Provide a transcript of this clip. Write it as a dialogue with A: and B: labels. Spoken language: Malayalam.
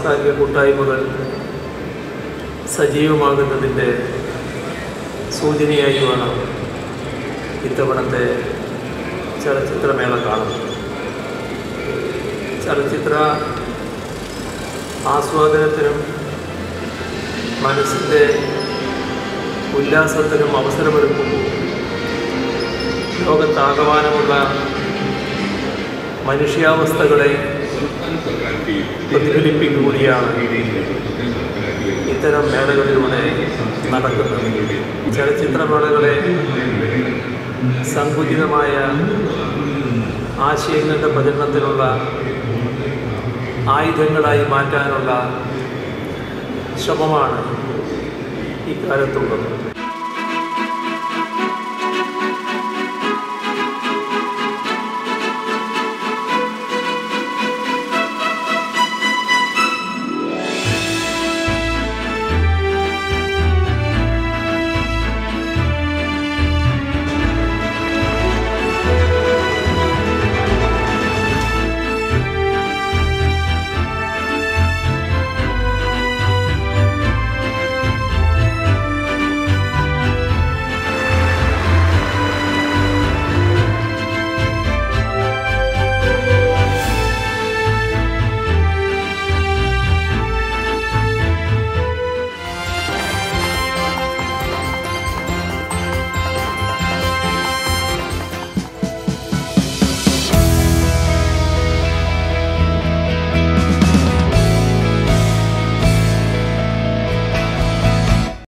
A: സാംസ്കാരിക കൂട്ടായ്മകൾ സജീവമാകുന്നതിൻ്റെ സൂചനയായി വേണം ഇത്തവണത്തെ ചലച്ചിത്രമേള കാണുന്നത് ചലച്ചിത്ര ആസ്വാദനത്തിനും മനസ്സിൻ്റെ ഉല്ലാസത്തിനും അവസരമൊരുക്കുമ്പോൾ ലോകത്താകമാനമുള്ള മനുഷ്യാവസ്ഥകളെ പ്രതിഫലിപ്പിക്കുകയാണ് ഇത്തരം മേളകളിലൂടെ നടക്കുന്നത് ചലച്ചിത്രമേളകളെ സങ്കുചിതമായ ആശയങ്ങളുടെ പ്രചരണത്തിനുള്ള ആയുധങ്ങളായി മാറ്റാനുള്ള ശ്രമമാണ് ഇക്കാലത്തുള്ളത്